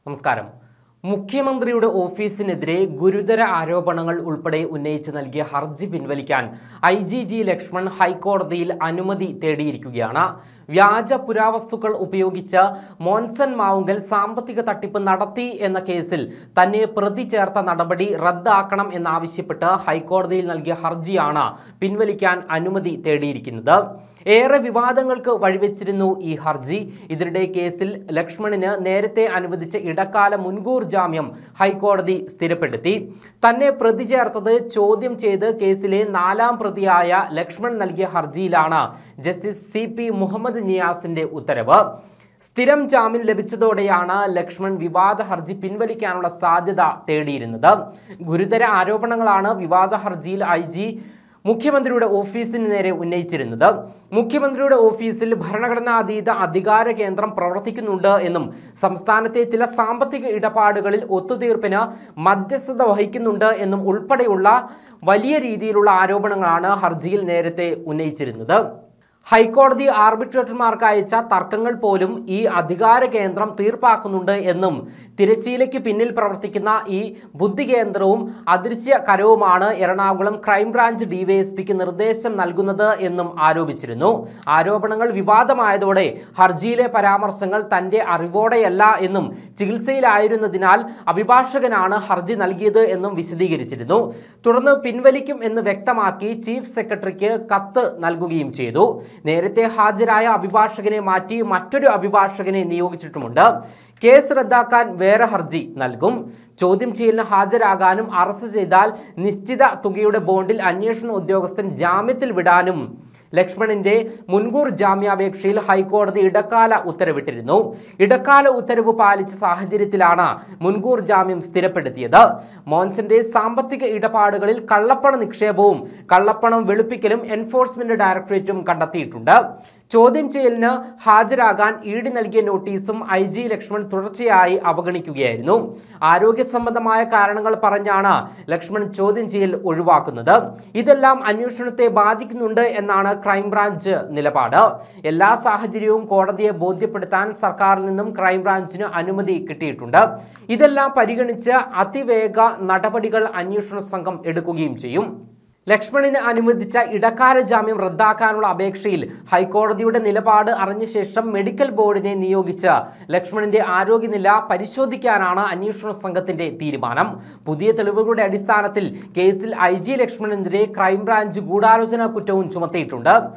നമസ്കാരം മുഖ്യമന്ത്രിയുടെ ഓഫീസിനെതിരെ ഗുരുതര ആരോപണങ്ങൾ ഉൾപ്പെടെ ഉന്നയിച്ച് നൽകിയ ഹർജി പിൻവലിക്കാൻ ഐ ജി ജി ലക്ഷ്മൺ ഹൈക്കോടതിയിൽ അനുമതി തേടിയിരിക്കുകയാണ് വ്യാജ പുരാവസ്തുക്കൾ ഉപയോഗിച്ച് മോൻസൺ മാവുങ്കൽ സാമ്പത്തിക തട്ടിപ്പ് നടത്തി എന്ന കേസിൽ തന്നെ പ്രതി ചേർത്ത നടപടി റദ്ദാക്കണം എന്നാവശ്യപ്പെട്ട് ഹൈക്കോടതിയിൽ നൽകിയ ഹർജിയാണ് പിൻവലിക്കാൻ അനുമതി തേടിയിരിക്കുന്നത് ഏറെ വിവാദങ്ങൾക്ക് വഴിവെച്ചിരുന്നു ഈ ഹർജി ഇതിനിടെ കേസിൽ ലക്ഷ്മണിന് നേരത്തെ അനുവദിച്ച ഇടക്കാല മുൻകൂർ ജാമ്യം ഹൈക്കോടതി സ്ഥിരപ്പെടുത്തി തന്നെ പ്രതി ചേർത്തത് ചോദ്യം ചെയ്ത് കേസിലെ നാലാം പ്രതിയായ ലക്ഷ്മൺ നൽകിയ ഹർജിയിലാണ് ജസ്റ്റിസ് സി പി മുഹമ്മദ് നിയാസിന്റെ ഉത്തരവ് സ്ഥിരം ജാമ്യം ലഭിച്ചതോടെയാണ് ലക്ഷ്മൺ വിവാദ ഹർജി പിൻവലിക്കാനുള്ള സാധ്യത തേടിയിരുന്നത് ഗുരുതര ആരോപണങ്ങളാണ് വിവാദ ഹർജിയിൽ ഐ ജി മുഖ്യമന്ത്രിയുടെ ഓഫീസിന് നേരെ ഉന്നയിച്ചിരുന്നത് മുഖ്യമന്ത്രിയുടെ ഓഫീസിൽ ഭരണഘടനാതീത അധികാര കേന്ദ്രം പ്രവർത്തിക്കുന്നുണ്ട് എന്നും സംസ്ഥാനത്തെ ചില സാമ്പത്തിക ഇടപാടുകളിൽ ഒത്തുതീർപ്പിന് മധ്യസ്ഥത വഹിക്കുന്നുണ്ട് എന്നും ഉൾപ്പെടെയുള്ള വലിയ രീതിയിലുള്ള ആരോപണങ്ങളാണ് ഹർജിയിൽ നേരത്തെ ഉന്നയിച്ചിരുന്നത് ഹൈക്കോടതി ആർബിട്രേറ്റർമാർക്ക് അയച്ച തർക്കങ്ങൾ പോലും ഈ അധികാര കേന്ദ്രം തീർപ്പാക്കുന്നുണ്ട് എന്നും തിരശ്ശീലയ്ക്ക് പിന്നിൽ പ്രവർത്തിക്കുന്ന ഈ ബുദ്ധി കേന്ദ്രവും അദൃശ്യ കരവുമാണ് എറണാകുളം ക്രൈംബ്രാഞ്ച് ഡിവൈഎസ്പിക്ക് നിർദ്ദേശം നൽകുന്നത് എന്നും ആരോപിച്ചിരുന്നു ആരോപണങ്ങൾ വിവാദമായതോടെ ഹർജിയിലെ പരാമർശങ്ങൾ തന്റെ അറിവോടെയല്ല എന്നും ചികിത്സയിലായിരുന്നതിനാൽ അഭിഭാഷകനാണ് ഹർജി നൽകിയത് എന്നും വിശദീകരിച്ചിരുന്നു തുടർന്ന് പിൻവലിക്കും എന്ന് വ്യക്തമാക്കി ചീഫ് സെക്രട്ടറിക്ക് കത്ത് നൽകുകയും ചെയ്തു നേരത്തെ ഹാജരായ അഭിഭാഷകനെ മാറ്റി മറ്റൊരു അഭിഭാഷകനെ നിയോഗിച്ചിട്ടുമുണ്ട് കേസ് റദ്ദാക്കാൻ വേറെ ഹർജി നൽകും ചോദ്യം ചെയ്യലിന് ഹാജരാകാനും അറസ്റ്റ് ചെയ്താൽ നിശ്ചിത തുകയുടെ ബോണ്ടിൽ അന്വേഷണ ഉദ്യോഗസ്ഥൻ ജാമ്യത്തിൽ വിടാനും ലക്ഷ്മണിന്റെ മുൻകൂർ ജാമ്യാപേക്ഷയിൽ ഹൈക്കോടതി ഇടക്കാല ഉത്തരവിട്ടിരുന്നു ഇടക്കാല ഉത്തരവ് പാലിച്ച സാഹചര്യത്തിലാണ് മുൻകൂർ ജാമ്യം സ്ഥിരപ്പെടുത്തിയത് മോൻസന്റെ സാമ്പത്തിക ഇടപാടുകളിൽ കള്ളപ്പണ നിക്ഷേപവും കള്ളപ്പണം വെളുപ്പിക്കലും എൻഫോഴ്സ്മെന്റ് ഡയറക്ടറേറ്റും കണ്ടെത്തിയിട്ടുണ്ട് ചോദ്യം ചെയ്യലിന് ഹാജരാകാൻ ഇ ഡി നൽകിയ നോട്ടീസും ഐ ജി ലക്ഷ്മൺ തുടർച്ചയായി അവഗണിക്കുകയായിരുന്നു ആരോഗ്യ സംബന്ധമായ കാരണങ്ങൾ പറഞ്ഞാണ് ലക്ഷ്മൺ ചോദ്യം ചെയ്യൽ ഒഴിവാക്കുന്നത് ഇതെല്ലാം അന്വേഷണത്തെ ബാധിക്കുന്നുണ്ട് എന്നാണ് ക്രൈംബ്രാഞ്ച് നിലപാട് എല്ലാ സാഹചര്യവും കോടതിയെ ബോധ്യപ്പെടുത്താൻ സർക്കാരിൽ നിന്നും ക്രൈംബ്രാഞ്ചിന് അനുമതി കിട്ടിയിട്ടുണ്ട് ഇതെല്ലാം പരിഗണിച്ച് അതിവേഗ നടപടികൾ അന്വേഷണ സംഘം എടുക്കുകയും ചെയ്യും ലക്ഷ്മണിന് അനുവദിച്ച ഇടക്കാല ജാമ്യം റദ്ദാക്കാനുള്ള അപേക്ഷയിൽ ഹൈക്കോടതിയുടെ നിലപാട് അറിഞ്ഞ ശേഷം മെഡിക്കൽ ബോർഡിനെ നിയോഗിച്ച് ലക്ഷ്മണിന്റെ ആരോഗ്യനില പരിശോധിക്കാനാണ് അന്വേഷണ സംഘത്തിന്റെ തീരുമാനം പുതിയ തെളിവുകളുടെ അടിസ്ഥാനത്തിൽ കേസിൽ ഐ ജി ലക്ഷ്മണെതിരെ ക്രൈംബ്രാഞ്ച് ഗൂഢാലോചന കുറ്റവും ചുമത്തിയിട്ടുണ്ട്